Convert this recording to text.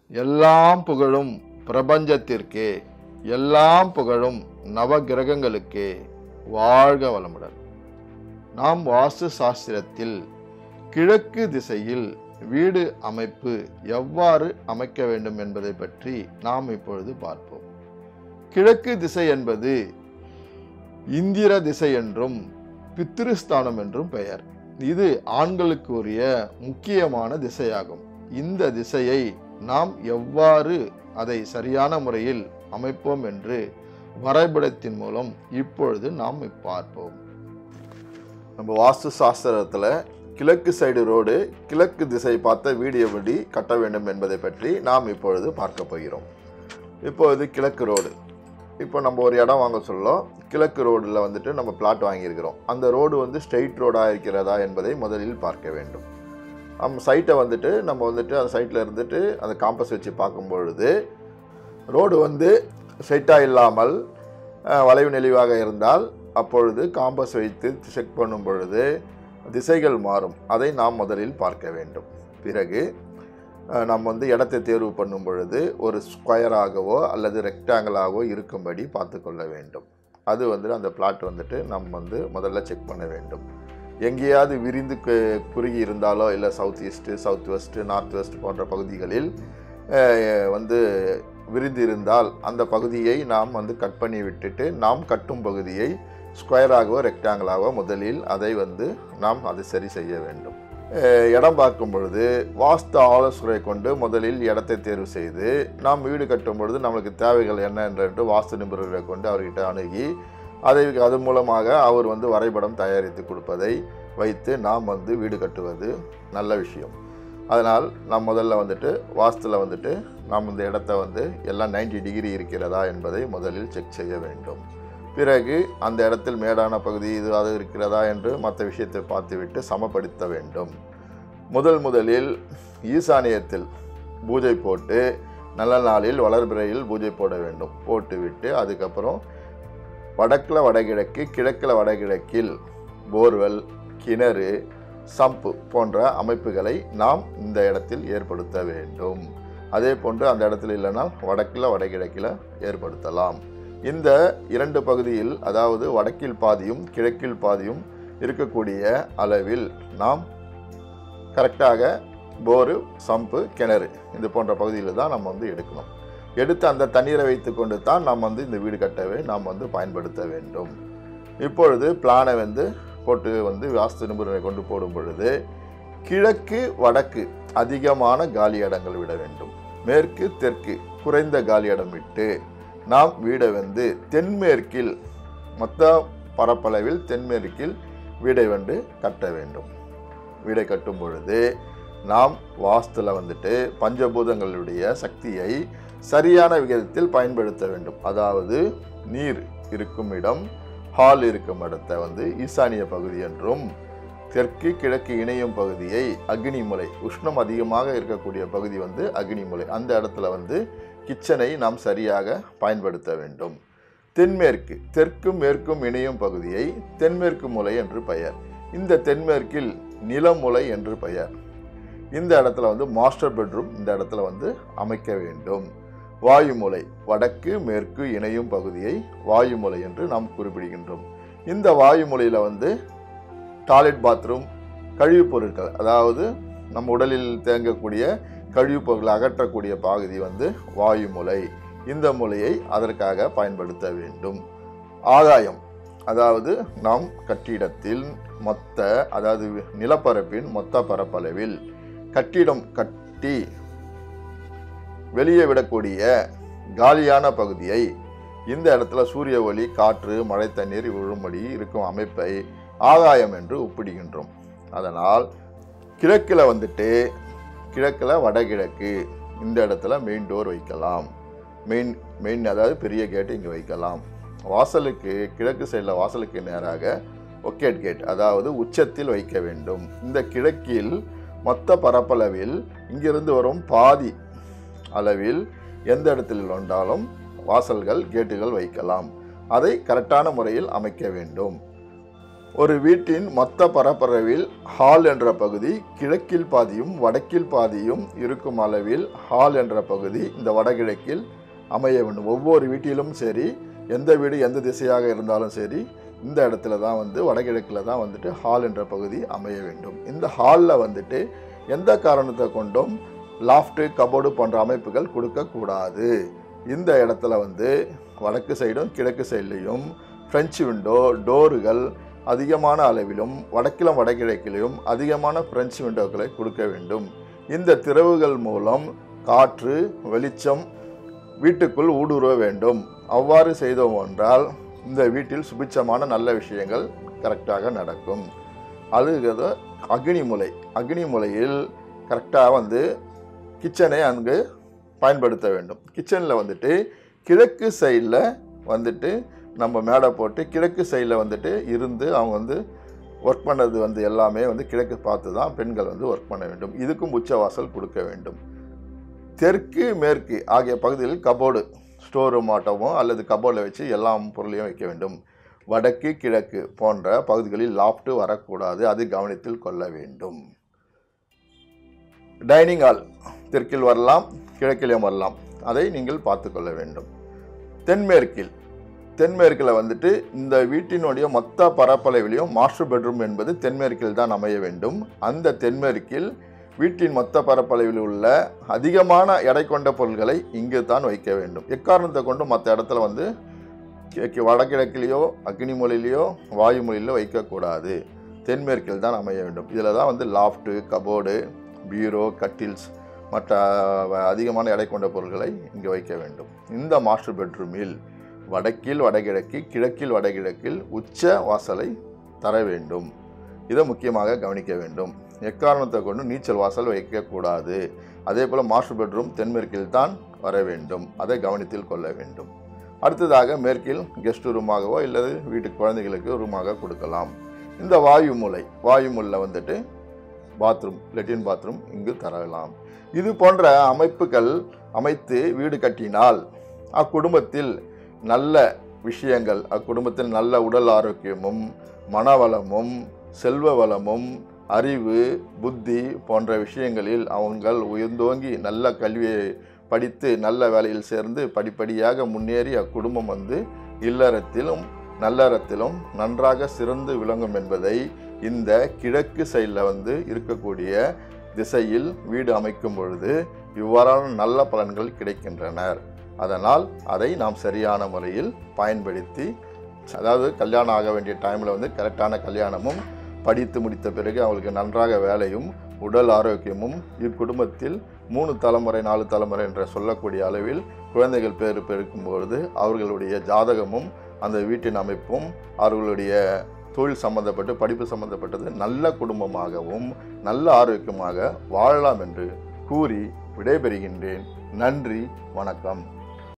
எல்லாம் புகழும் பிரபஞ்சத்திற்கே எல்லாம் புகழும் நவகிரகங்களுக்கே வாழ்க வளமுடன் நாம் வாஸ்து சாஸ்திரத்தில் கிழக்கு திசையில் வீடு அமைப்பு எவ்வாறு அமைக்க வேண்டும் என்பதை பற்றி நாம் இப்பொழுது பார்ப்போம் கிழக்கு திசை என்பது இந்திர திசை என்றும் பித்திருஸ்தானம் என்றும் பெயர் இது ஆண்களுக்கு உரிய முக்கியமான திசையாகும் இந்த திசையை நாம் எவ்வாறு அதை சரியான முறையில் அமைப்போம் என்று வரைபடத்தின் மூலம் இப்பொழுது நாம் பார்ப்போம் நம்ம வாஸ்து சாஸ்திரத்தில் கிழக்கு சைடு ரோடு கிழக்கு திசை பார்த்த வீடு எப்படி கட்ட வேண்டும் என்பதை பற்றி நாம் இப்பொழுது பார்க்க போகிறோம் இப்பொழுது கிழக்கு ரோடு இப்போ நம்ம ஒரு இடம் வாங்க சொல்லலாம் கிழக்கு ரோடில் வந்துட்டு நம்ம பிளாட் வாங்கியிருக்கிறோம் அந்த ரோடு வந்து ஸ்ட்ரெயிட் ரோடாக இருக்கிறதா என்பதை முதலில் பார்க்க வேண்டும் நம்ம சைட்டை வந்துட்டு நம்ம வந்துட்டு அந்த சைட்டில் இருந்துட்டு அந்த காம்பஸ் வச்சு பார்க்கும் பொழுது ரோடு வந்து ஸ்ட்ரெயிட்டாக இல்லாமல் அஹ், வளைவு நெளிவாக இருந்தால் அப்பொழுது காம்பஸ் வைத்து செக் பண்ணும் பொழுது திசைகள் மாறும் அதை நாம் முதலில் பார்க்க வேண்டும் பிறகு அஹ், நாம் வந்து இடத்தை தேர்வு பண்ணும் பொழுது ஒரு ஸ்கொயராகவோ அல்லது ரெக்டாங்கிளாகவோ இருக்கும்படி பார்த்து கொள்ள வேண்டும் அது வந்து அந்த பிளாட் வந்துட்டு நம்ம வந்து முதல்ல செக் பண்ண வேண்டும் எங்கேயாவது விரிந்து கு- குறுகி இருந்தாலோ இல்லை south east south west north west போன்ற பகுதிகளில் அஹ், வந்து விரிந்து இருந்தால் அந்த பகுதியை நாம் வந்து கட் பண்ணி விட்டுட்டு நாம் கட்டும் பகுதியை ஸ்கொயராகவோ ரெக்டாங்கிளாகவோ முதலில் அதை வந்து நாம் அதை சரி செய்ய வேண்டும் அஹ், இடம் பார்க்கும் பொழுது வாஸ்து ஆலோசனை கொண்டு முதலில் இடத்தை தேர்வு செய்து நாம் வீடு கட்டும் பொழுது நம்மளுக்கு தேவைகள் என்ன என்று வாஸ்து நிபுணர்களை கொண்டு அவர்கிட்ட அணுகி அதை அது மூலமாக அவர் வந்து வரைபடம் தயாரித்து கொடுப்பதை வைத்து நாம் வந்து வீடு கட்டுவது நல்ல விஷயம் அதனால் நாம் முதல்ல வந்துட்டு வாஸ்துல வந்துட்டு நாம் இந்த இடத்த வந்து எல்லாம் 90 டிகிரி இருக்கிறதா என்பதை முதலில் செக் செய்ய வேண்டும் பிறகு அந்த இடத்தில் மேடான பகுதி இது அது இருக்கிறதா என்று மற்ற விஷயத்தை பார்த்துவிட்டு சமப்படுத்த வேண்டும் முதல் முதலில் ஈசானியத்தில் பூஜை போட்டு நல்ல நாளில் வளர்பிறையில் பூஜை போட வேண்டும் போட்டுவிட்டு அதுக்கப்புறம் வடக்கில் வடகிழக்கு கிழக்கில் வடகிழக்கில் போர்வெல் கிணறு சம்பு போன்ற அமைப்புகளை நாம் இந்த இடத்தில் ஏற்படுத்த வேண்டும் அதே போன்று அந்த இடத்துல இல்லைன்னா வடக்கில் வடகிழக்கில் ஏற்படுத்தலாம் இந்த இரண்டு பகுதியில் அதாவது வடக்கில் பாதியும் கிழக்கில் பாதியும் இருக்கக்கூடிய அளவில் நாம் கரெக்டாக போரு சம்பு கிணறு இது போன்ற பகுதியில் தான் நம்ம வந்து எடுக்கணும் எடுத்து அந்த தண்ணீரை வைத்துக்கொண்டு தான் நாம் வந்து இந்த வீடு கட்டவே நாம் வந்து பயன்படுத்த வேண்டும் இப்பொழுது பிளானை வந்து போட்டு வந்து வாஸ்து நிபுணரை கொண்டு போடும் பொழுது கிழக்கு வடக்கு அதிகமான காலி இடங்கள் விட வேண்டும் மேற்கு தெற்கு குறைந்த காலி இடம் விட்டு நாம் வீடை வந்து தென்மேற்கில் மொத்த பரப்பளவில் தென்மேற்கில் வீடை வந்து கட்ட வேண்டும் வீடை கட்டும் பொழுது நாம் வாஸ்துல வந்துட்டு பஞ்சபூதங்களுடைய சக்தியை சரியான விகிதத்தில் பயன்படுத்த வேண்டும் அதாவது நீர் இருக்கும் இடம் ஹால் இருக்கும் இடத்தை வந்து ஈசானிய பகுதி என்றும் தெற்கு கிழக்கு இணையும் பகுதியை அக்னிமுலை உஷ்ணம் அதிகமாக இருக்கக்கூடிய பகுதி வந்து அக்னிமுலை அந்த இடத்துல வந்து கிச்சனை நாம் சரியாக பயன்படுத்த வேண்டும் தென்மேற்கு தெற்கும் மேற்கும் இணையும் பகுதியை தென்மேற்கு முலை என்று பெயர் இந்த தென்மேற்கில் நிலமுலை என்று பெயர் இந்த இடத்துல வந்து மாஸ்டர் பெட்ரூம் இந்த இடத்துல வந்து அமைக்க வேண்டும் வாயுமுலை வடக்கு மேற்கு இணையும் பகுதியை வாயுமுலை என்று நாம் குறிப்பிடுகின்றோம் இந்த வாயுமுலையில் வந்து டாய்லெட் பாத்ரூம் கழிவுப் பொருட்கள் அதாவது நம் உடலில் தேங்கக்கூடிய கழிவுப் பொருட்களை அகற்றக்கூடிய பகுதி வந்து வாயுமுலை இந்த முலையை அதற்காக பயன்படுத்த வேண்டும் ஆகாயம் அதாவது நாம் கட்டிடத்தில் மொத்த அதாவது நிலப்பரப்பின் மொத்த பரப்பளவில் கட்டிடம் கட்டி வெளியே விடக்கூடிய காலியான பகுதியை இந்த இடத்துல சூரிய ஒளி காற்று மழை தண்ணீர் விழும்படி இருக்கும் அமைப்பை ஆகாயம் என்று ஒப்பிடுகின்றோம் அதனால் கிழக்கில் வந்துட்டு கிழக்கில் வடகிழக்கு இந்த இடத்துல மெயின் டோர் வைக்கலாம் மெயின் மெயின் அதாவது பெரிய கேட் இங்கே வைக்கலாம் வாசலுக்கு கிழக்கு சைடில் வாசலுக்கு நேராக ஒக்கேட் கேட் அதாவது உச்சத்தில் வைக்க வேண்டும் இந்த கிழக்கில் மொத்த பரப்பளவில் இங்கிருந்து வரும் பாதி அளவில் எந்த இடத்தில் வந்தாலும் வாசல்கள் கேட்டுகள் வைக்கலாம் அதை கரெக்டான முறையில் அமைக்க வேண்டும் ஒரு வீட்டின் மொத்த பரப்பளவில் ஹால் என்ற பகுதி கிழக்கில் பாதியும் வடக்கில் பாதியும் இருக்கும் அளவில் ஹால் என்ற பகுதி இந்த வடகிழக்கில் அமைய வேண்டும் ஒவ்வொரு வீட்டிலும் சரி எந்த வீடு எந்த திசையாக இருந்தாலும் சரி இந்த இடத்துல தான் வந்து வடகிழக்கில் தான் வந்துட்டு ஹால் என்ற பகுதி அமைய வேண்டும் இந்த ஹாலில் வந்துட்டு எந்த காரணத்தை கொண்டும் லாஃப்ட்டு கபோர்டு போன்ற அமைப்புகள் கொடுக்கக்கூடாது இந்த இடத்துல வந்து வடக்கு சைடும் கிழக்கு சைட்லேயும் ஃப்ரெஞ்சு விண்டோ டோர்கள் அதிகமான அளவிலும் வடக்கிலும் வடகிழக்கிலும் அதிகமான பிரெஞ்சு விண்டோக்களை கொடுக்க வேண்டும் இந்த திறவுகள் மூலம் காற்று வெளிச்சம் வீட்டுக்குள் ஊடுருவ வேண்டும் அவ்வாறு செய்தோம் என்றால் இந்த வீட்டில் சுபிட்சமான நல்ல விஷயங்கள் கரெக்டாக நடக்கும் அது அக்னிமுலை அக்னிமுலையில் கரெக்டாக வந்து கிச்சனை அங்கு பயன்படுத்த வேண்டும் கிச்சனில் வந்துட்டு கிழக்கு சைடில் வந்துட்டு நம்ம மேடை போட்டு கிழக்கு சைடில் வந்துட்டு இருந்து அவங்க வந்து ஒர்க் பண்ணது வந்து எல்லாமே வந்து கிழக்கு பார்த்து தான் பெண்கள் வந்து ஒர்க் பண்ண வேண்டும் இதுக்கும் உச்சவாசல் கொடுக்க வேண்டும் தெற்கு மேற்கு ஆகிய பகுதிகளில் கபோர்டு ஸ்டோர் ரூம் ஆட்டமோ அல்லது கபோர்டில் வச்சு எல்லா பொருளையும் வைக்க வேண்டும் வடக்கு கிழக்கு போன்ற பகுதிகளில் லாஃப்ட் வரக்கூடாது அது கவனத்தில் கொள்ள வேண்டும் டைனிங் ஹால் தெற்கில் வரலாம் கிழக்கிலும் வரலாம் அதை நீங்கள் பார்த்து கொள்ள வேண்டும் தென்மேற்கில் தென்மேற்கில் வந்துட்டு இந்த வீட்டினுடைய மொத்த பரப்பளவிலையும் மாஸ்டர் பெட்ரூம் என்பது தென்மேற்கில் தான் அமைய வேண்டும் அந்த தென்மேற்கில் வீட்டின் மொத்த பரப்பளவில் உள்ள அதிகமான எடை கொண்ட பொருள்களை இங்கு தான் வைக்க வேண்டும் எக்காரணத்தை கொண்டு மற்ற இடத்துல வந்து கிழக்கு வடகிழக்கிலேயோ அக்னிமொழியிலையோ வாயுமொழியிலோ வைக்கக்கூடாது தென்மேற்கில் தான் அமைய வேண்டும் இதில் தான் வந்து லாஃப்ட்டு கபோர்டு பீரோ கட்டில்ஸ் மற்ற அதிகமான எடை கொண்ட பொருட்களை இங்கே வைக்க வேண்டும் இந்த மாஸ்டர் பெட்ரூமில் வடக்கில் வடகிழக்கு கிழக்கில் வடகிழக்கில் உச்ச வாசலை தர வேண்டும் இதை முக்கியமாக கவனிக்க வேண்டும் எக்காரணத்தை கொண்டு நீச்சல் வாசல் வைக்கக்கூடாது அதே போல் மாஸ்டர் பெட்ரூம் தென்மேற்கில் தான் வர வேண்டும் அதை கவனத்தில் கொள்ள வேண்டும் அடுத்ததாக மேற்கில் கெஸ்ட் ரூமாகவோ இல்லது வீட்டுக்கு குழந்தைகளுக்கு ரூமாக கொடுக்கலாம் இந்த வாயு மூலை வாயு மூலையில் வந்துட்டு பாத்ரூம் லெட்டின் பாத்ரூம் இங்கு தரலாம் இது போன்ற அமைப்புகள் அமைத்து வீடு கட்டினால் அக்குடும்பத்தில் நல்ல விஷயங்கள் அக்குடும்பத்தில் நல்ல உடல் ஆரோக்கியமும் மனவளமும் செல்வ வளமும் அறிவு புத்தி போன்ற விஷயங்களில் அவங்கள் உயர்ந்தோங்கி நல்ல கல்வியை படித்து நல்ல வேலையில் சேர்ந்து படிப்படியாக முன்னேறி அக்குடும்பம் வந்து இல்லறத்திலும் நல்லறத்திலும் நன்றாக சிறந்து விளங்கும் என்பதை இந்த கிழக்கு சைடில் வந்து இருக்கக்கூடிய திசையில் வீடு அமைக்கும் பொழுது இவ்வாறான நல்ல பலன்கள் கிடைக்கின்றனர் அதனால் அதை நாம் சரியான முறையில் பயன்படுத்தி அதாவது கல்யாணம் ஆக வேண்டிய டைமில் வந்து கரெக்டான கல்யாணமும் படித்து முடித்த பிறகு அவங்களுக்கு நன்றாக வேலையும் உடல் ஆரோக்கியமும் இக்குடும்பத்தில் மூணு தலைமுறை நாலு தலைமுறை என்ற சொல்லக்கூடிய அளவில் குழந்தைகள் பேர் பெருக்கும் பொழுது அவர்களுடைய ஜாதகமும் அந்த வீட்டின் அமைப்பும் அவர்களுடைய தொழில் சம்பந்தப்பட்டு படிப்பு சம்பந்தப்பட்டது நல்ல குடும்பமாகவும் நல்ல ஆரோக்கியமாக வாழலாம் என்று கூறி விடைபெறுகின்றேன் நன்றி வணக்கம்